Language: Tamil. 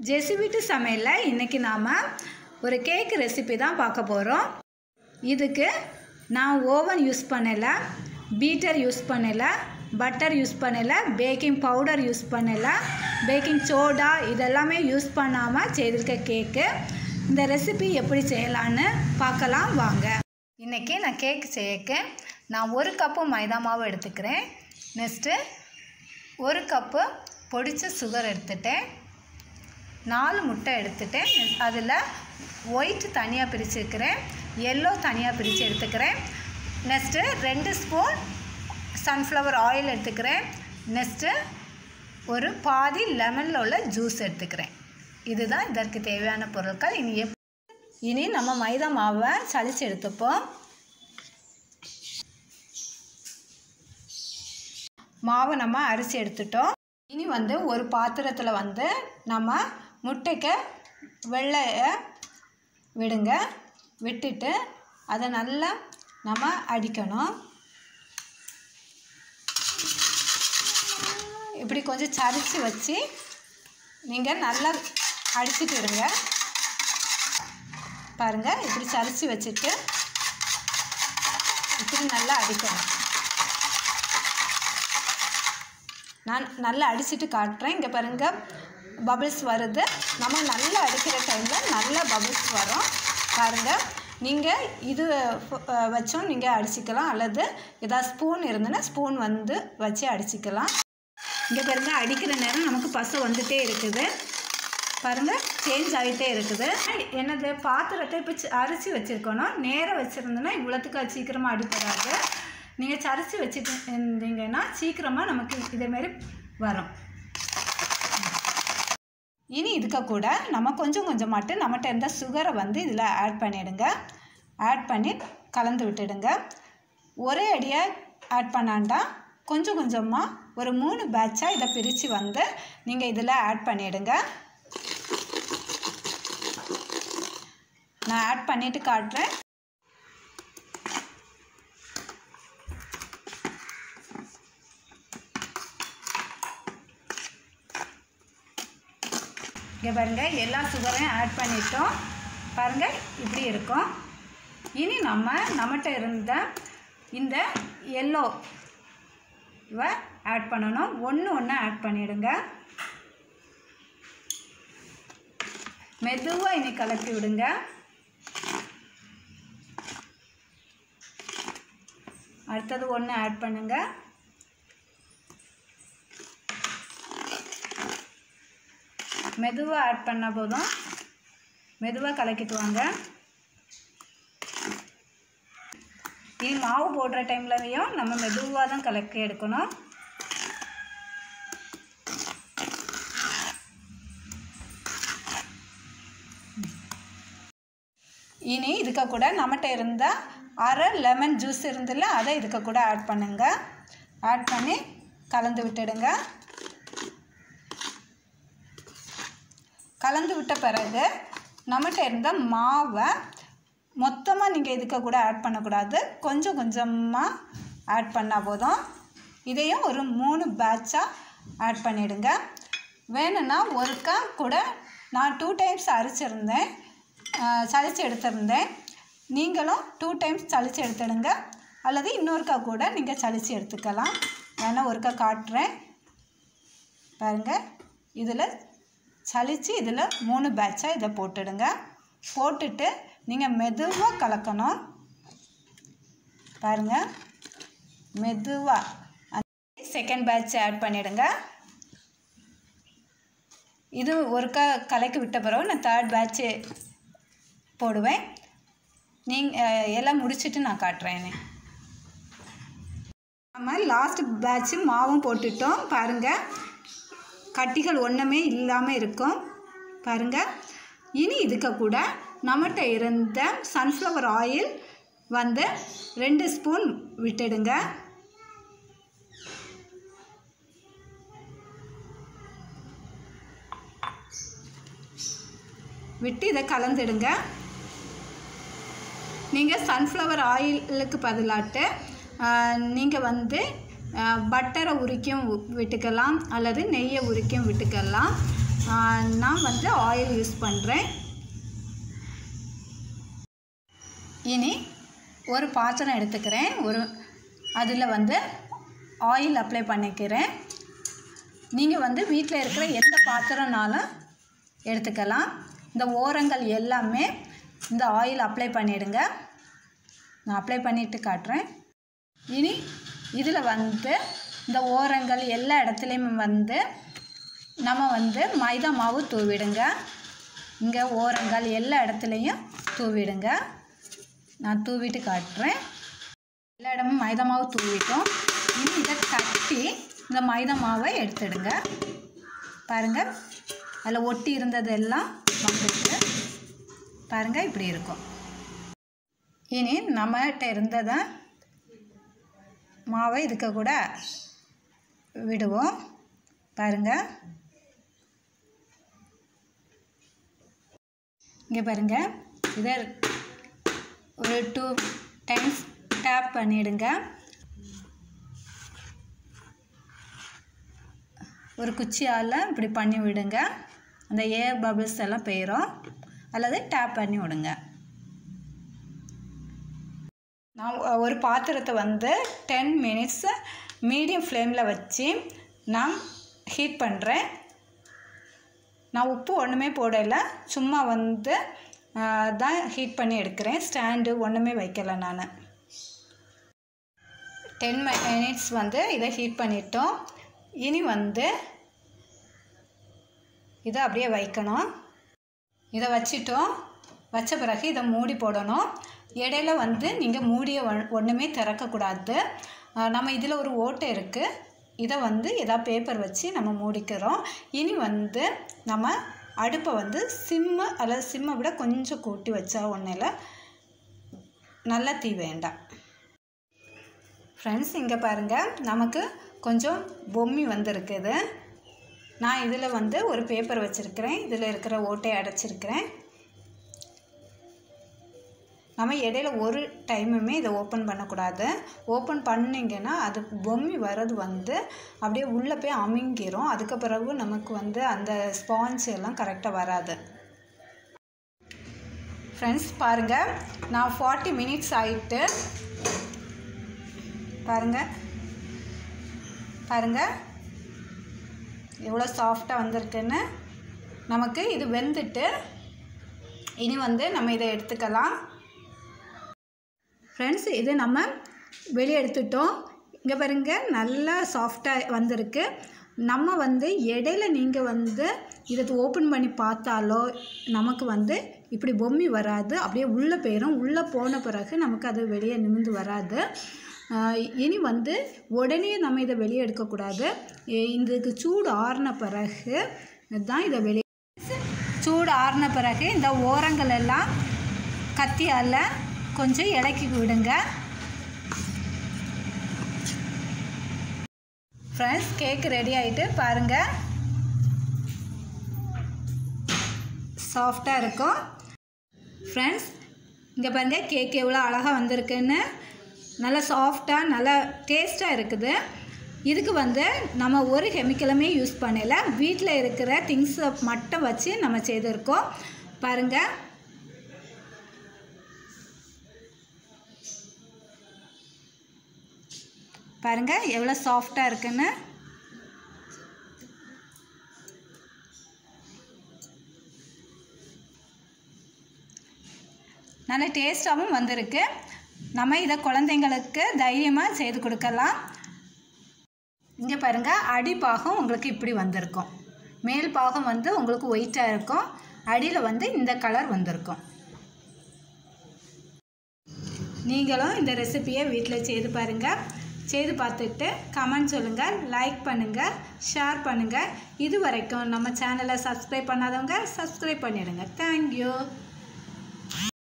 ஜெசி வீட்டு சமையலில் இன்றைக்கி நாம் ஒரு கேக் ரெசிபி தான் பார்க்க போகிறோம் இதுக்கு நான் ஓவன் யூஸ் பண்ணலை பீட்டர் யூஸ் பண்ணலை பட்டர் யூஸ் பண்ணலை பேக்கிங் பவுடர் யூஸ் பண்ணலை பேக்கிங் சோடா இதெல்லாமே யூஸ் பண்ணாமல் செய்திருக்க கேக்கு இந்த ரெசிபி எப்படி செய்யலான்னு பார்க்கலாம் வாங்க இன்றைக்கி நான் கேக் செய்யக்க நான் ஒரு கப்பு மைதா மாவு எடுத்துக்கிறேன் நெக்ஸ்ட்டு ஒரு கப்பு பொடிச்ச சுகர் எடுத்துட்டேன் நாலு முட்டை எடுத்துட்டேன் அதில் ஒயிட் தனியாக பிரிச்சுருக்கிறேன் எல்லோ தனியாக பிரித்து எடுத்துக்கிறேன் நெக்ஸ்ட்டு ரெண்டு ஸ்பூன் சன்ஃப்ளவர் ஆயில் எடுத்துக்கிறேன் நெக்ஸ்ட்டு ஒரு பாதி லெமனில் உள்ள ஜூஸ் எடுத்துக்கிறேன் இதுதான் இதற்கு தேவையான பொருட்கள் இனி எப் இனி நம்ம மைதா மாவை சளிச்சு எடுத்துப்போம் மாவை நம்ம அரிசி எடுத்துட்டோம் இனி வந்து ஒரு பாத்திரத்தில் வந்து நம்ம முட்டைக்கு வெள்ளையை விடுங்க விட்டுட்டு அதை நல்லா நம்ம அடிக்கணும் இப்படி கொஞ்சம் சரித்து வச்சு நீங்கள் நல்லா அடிச்சுட்டு இருங்க பாருங்கள் இப்படி சரித்து வச்சுட்டு இப்படி நல்லா அடிக்கணும் நான் நல்லா அடிச்சுட்டு காட்டுறேன் இங்கே பாருங்கள் பபிள்ஸ் வருது நம்ம நல்லா அடிக்கிற டைமில் நல்லா பபிள்ஸ் வரும் பாருங்கள் நீங்கள் இது வச்சும் நீங்கள் அடிச்சிக்கலாம் அல்லது ஏதாவது ஸ்பூன் இருந்ததுன்னா ஸ்பூன் வந்து வச்சு அடிச்சிக்கலாம் இங்கே பாருங்கள் அடிக்கிற நேரம் நமக்கு பசை வந்துகிட்டே இருக்குது பாருங்கள் சேஞ்ச் ஆகிட்டே இருக்குது என்னது பாத்திரத்தை இப்போ அரிசி வச்சுருக்கணும் நேராக வச்சுருந்தோன்னா இவ்வளோத்துக்கு சீக்கிரமாக அடிப்படாது நீங்கள் சரித்து வச்சுட்டு இருந்தீங்கன்னா சீக்கிரமாக நமக்கு இதேமாரி வரும் இனி இதுக்க கூட நம்ம கொஞ்சம் கொஞ்சம் மட்டும் நம்மகிட்ட இருந்த சுகரை வந்து இதில் ஆட் பண்ணிவிடுங்க ஆட் பண்ணி கலந்து விட்டுடுங்க ஒரே அடியாக ஆட் பண்ணாண்டா கொஞ்சம் கொஞ்சமாக ஒரு மூணு பேட்சாக இதை பிரித்து வந்து நீங்கள் இதில் ஆட் பண்ணிவிடுங்க நான் ஆட் பண்ணிவிட்டு காட்டுறேன் இங்கே பாருங்கள் எல்லா சுகரையும் ஆட் பண்ணிட்டோம் பாருங்கள் இப்படி இருக்கும் இனி நம்ம நம்மகிட்ட இருந்த இந்த எல்லோ இவ ஆட் பண்ணணும் ஒன்று ஒன்று ஆட் பண்ணிவிடுங்க மெதுவாக இனி கலக்கி விடுங்க அடுத்தது ஒன்று ஆட் பண்ணுங்கள் மெதுவாக ஆட் பண்ணால் போதும் மெதுவாக கலக்கிட்டு வாங்க இது மாவு போடுற டைம்லையும் நம்ம மெதுவாக தான் கலக்கி எடுக்கணும் இனி இதுக்க கூட நம்மகிட்ட இருந்த அரை லெமன் ஜூஸ் இருந்தில்ல அதை இதுக்க கூட ஆட் பண்ணுங்க ஆட் பண்ணி கலந்து விட்டுடுங்க கலந்து விட்ட பிறகு நம்மகிட்ட இருந்த மாவை மொத்தமாக நீங்கள் இதுக்க கூட ஆட் பண்ணக்கூடாது கொஞ்சம் கொஞ்சமாக ஆட் பண்ணால் போதும் இதையும் ஒரு மூணு பேட்சாக ஆட் பண்ணிவிடுங்க வேணும்னா ஒருக்கா கூட நான் டூ டைம்ஸ் அரைச்சிருந்தேன் சளிச்சு எடுத்திருந்தேன் நீங்களும் டூ டைம்ஸ் சளிச்சு எடுத்துடுங்க அல்லது இன்னொருக்கா கூட நீங்கள் சளிச்சு எடுத்துக்கலாம் வேணால் ஒருக்கா காட்டுறேன் பாருங்கள் இதில் சளிச்சு இதில் மூணு பேட்சாக இதை போட்டுடுங்க போட்டுட்டு நீங்கள் மெதுவாக கலக்கணும் பாருங்கள் மெதுவாக செகண்ட் பேட்ச் ஆட் பண்ணிவிடுங்க இது ஒருக்கா கலக்கி விட்ட பிறகு நான் தேர்ட் பேட்ச்சு போடுவேன் நீங்கள் எல்லாம் முடிச்சுட்டு நான் காட்டுறேன் நம்ம லாஸ்ட் பேட்ச்சு மாவும் போட்டுட்டோம் பாருங்கள் கட்டிகள் ஒன்றுமே இல்லாமல் இருக்கும் பாருங்கள் இனி இதுக்க கூட நம்மகிட்ட இருந்த சன்ஃப்ளவர் ஆயில் வந்து ரெண்டு ஸ்பூன் விட்டுடுங்க விட்டு இதை கலந்துடுங்க நீங்கள் சன்ஃப்ளவர் ஆயிலுக்கு பதிலாட்டு நீங்கள் வந்து பட்டரை உரிக்கும் விட்டுக்கலாம் அல்லது நெய்யை உரிக்கும் விட்டுக்கலாம் நான் வந்து ஆயில் யூஸ் பண்ணுறேன் இனி ஒரு பாத்திரம் எடுத்துக்கிறேன் ஒரு அதில் வந்து ஆயில் அப்ளை பண்ணிக்கிறேன் நீங்கள் வந்து வீட்டில் இருக்கிற எந்த பாத்திரம்னாலும் எடுத்துக்கலாம் இந்த ஓரங்கள் எல்லாமே இந்த ஆயில் அப்ளை பண்ணிவிடுங்க நான் அப்ளை பண்ணிவிட்டு காட்டுறேன் இனி இதில் வந்து இந்த ஓரங்கள் எல்லா இடத்துலையும் வந்து நம்ம வந்து மைதா மாவு தூவிடுங்க இங்கே ஓரங்கள் எல்லா இடத்துலையும் தூவிடுங்க நான் தூவிட்டு காட்டுறேன் எல்லா இடமும் மைதா மாவு தூவிட்டோம் இனி இதை தட்டி இந்த மைதா மாவை எடுத்துடுங்க பாருங்கள் அதில் ஒட்டி இருந்ததெல்லாம் வந்துருக்கு பாருங்கள் இப்படி இருக்கும் இனி நம்மகிட்ட இருந்ததை மாவை இதுக்கு கூட விடுவோம் பாருங்கள் இங்கே பாருங்கள் இதை ஒரு டூ டைம்ஸ் டேப் பண்ணிவிடுங்க ஒரு குச்சியால் இப்படி பண்ணி விடுங்க அந்த ஏர் பபிள்ஸ் எல்லாம் போயிடும் அல்லது டேப் பண்ணி விடுங்க நான் ஒரு பாத்திரத்தை வந்து டென் மினிட்ஸ் மீடியம் ஃப்ளேமில் வச்சு நான் ஹீட் பண்ணுறேன் நான் உப்பு ஒன்றுமே போடலை சும்மா வந்து தான் ஹீட் பண்ணி எடுக்கிறேன் ஸ்டாண்டு ஒன்றுமே வைக்கலை நான் டென் மினிட்ஸ் வந்து இதை ஹீட் பண்ணிட்டோம் இனி வந்து இதை அப்படியே வைக்கணும் இதை வச்சிட்டோம் வச்ச பிறகு இதை மூடி போடணும் இடையில வந்து நீங்கள் மூடிய ஒன்றுமே திறக்கக்கூடாது நம்ம இதில் ஒரு ஓட்டை இருக்குது இதை வந்து எதாவது பேப்பர் வச்சு நம்ம மூடிக்கிறோம் இனி வந்து நம்ம அடுப்பை வந்து சிம்மு அல்லது சிம்மை விட கொஞ்சம் கூட்டி வச்சா ஒன்றில் நல்ல தீ வேண்டாம் ஃப்ரெண்ட்ஸ் இங்கே பாருங்கள் நமக்கு கொஞ்சம் பொம்மி வந்திருக்குது நான் இதில் வந்து ஒரு பேப்பர் வச்சுருக்கிறேன் இதில் இருக்கிற ஓட்டையை அடைச்சிருக்கிறேன் நம்ம இடையில ஒரு டைமுமே இதை ஓப்பன் பண்ணக்கூடாது ஓப்பன் பண்ணிங்கன்னா அது பொம்மி வர்றது வந்து அப்படியே உள்ளே போய் அமுங்கிரும் அதுக்கு பிறகு நமக்கு வந்து அந்த ஸ்பாஞ்ச் எல்லாம் கரெக்டாக வராது ஃப்ரெண்ட்ஸ் பாருங்கள் நான் ஃபார்ட்டி மினிட்ஸ் ஆகிட்டு பாருங்கள் பாருங்கள் எவ்வளோ சாஃப்டாக வந்திருக்குன்னு நமக்கு இது வெந்துட்டு இனி வந்து நம்ம இதை எடுத்துக்கலாம் ஃப்ரெண்ட்ஸ் இது நம்ம வெளியே எடுத்துட்டோம் இங்கே பாருங்க நல்லா சாஃப்டாக வந்திருக்கு நம்ம வந்து இடையில நீங்கள் வந்து இதை ஓப்பன் பண்ணி பார்த்தாலோ நமக்கு வந்து இப்படி பொம்மி வராது அப்படியே உள்ளே போயிடும் உள்ளே போன பிறகு நமக்கு அது வெளியே நிமிந்து வராது இனி வந்து உடனே நம்ம இதை வெளியே எடுக்கக்கூடாது இதுக்கு சூடு ஆறின பிறகு தான் இதை வெளியே சூடு ஆறின பிறகு இந்த ஓரங்கள் எல்லாம் கத்தியால் கொஞ்சம் இலக்கி விடுங்க ஃப்ரெண்ட்ஸ் கேக் ரெடி ஆகிட்டு பாருங்கள் சாஃப்டாக இருக்கும் ஃப்ரெண்ட்ஸ் இங்கே பாருங்கள் கேக் எவ்வளோ அழகாக வந்திருக்குன்னு நல்லா சாஃப்டாக நல்லா டேஸ்ட்டாக இருக்குது இதுக்கு வந்து நம்ம ஒரு கெமிக்கலுமே யூஸ் பண்ணல வீட்டில் இருக்கிற திங்ஸை மட்டும் வச்சு நம்ம செய்திருக்கோம் பாருங்கள் பாருங்கள் எவ்வளோ சாஃப்டாக இருக்குன்னு நல்ல டேஸ்ட்டாகவும் வந்திருக்கு நம்ம இதை குழந்தைங்களுக்கு தைரியமாக செய்து கொடுக்கலாம் இங்கே பாருங்கள் அடிப்பாகம் உங்களுக்கு இப்படி வந்திருக்கும் மேல் பாகம் வந்து உங்களுக்கு ஒயிட்டாக இருக்கும் அடியில் வந்து இந்த கலர் வந்திருக்கும் நீங்களும் இந்த ரெசிப்பியை வீட்டில் செய்து பாருங்கள் செய்து பார்த்துட்டு கமெண்ட் சொல்லுங்கள் லைக் பண்ணுங்கள் ஷேர் பண்ணுங்கள் இது வரைக்கும் நம்ம சேனலை சப்ஸ்கிரைப் பண்ணாதவங்க சப்ஸ்கிரைப் பண்ணிடுங்க தேங்க்யூ